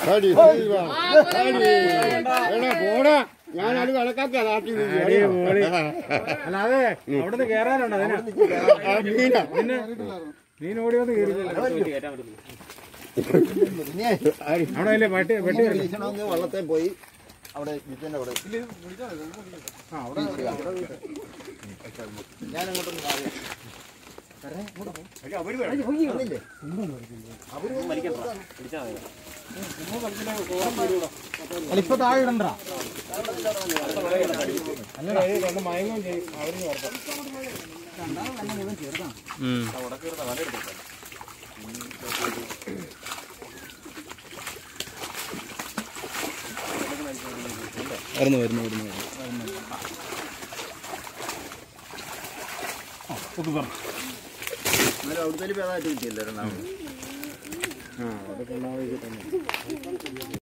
അടി, ദൈവ. അടി. എടാ, പോടാ ഞാൻ അത് കണക്കാക്കി അതാക്കി അല്ലാതെ അവിടുന്ന് കേറാനുണ്ട് അതിനാ മീന പിന്നെ മീൻ ഓടി വന്ന് കയറി അവിടെ അല്ലേ പട്ടി പെട്ടി വീശണമെങ്കിൽ വള്ളത്തെ പോയി അവിടെ ജിത്തിന്റെ അവിടെ ഞാൻ അങ്ങോട്ടൊന്ന് മാറി വന്നില്ലേ? ഇപ്പൊ താഴെ ഇടണ്ട അല്ല രണ്ട് മയങ്ങും ചെയ്യും അവരിന് വരട്ടെ വരുന്നു വരുന്നു വരുന്നു എന്നാലും അവിടുത്തെ ഭേദമായിട്ട് കിട്ടിയല്ലോ രണ്ടാമത് ആ അതൊക്കെ ഉണ്ടാവും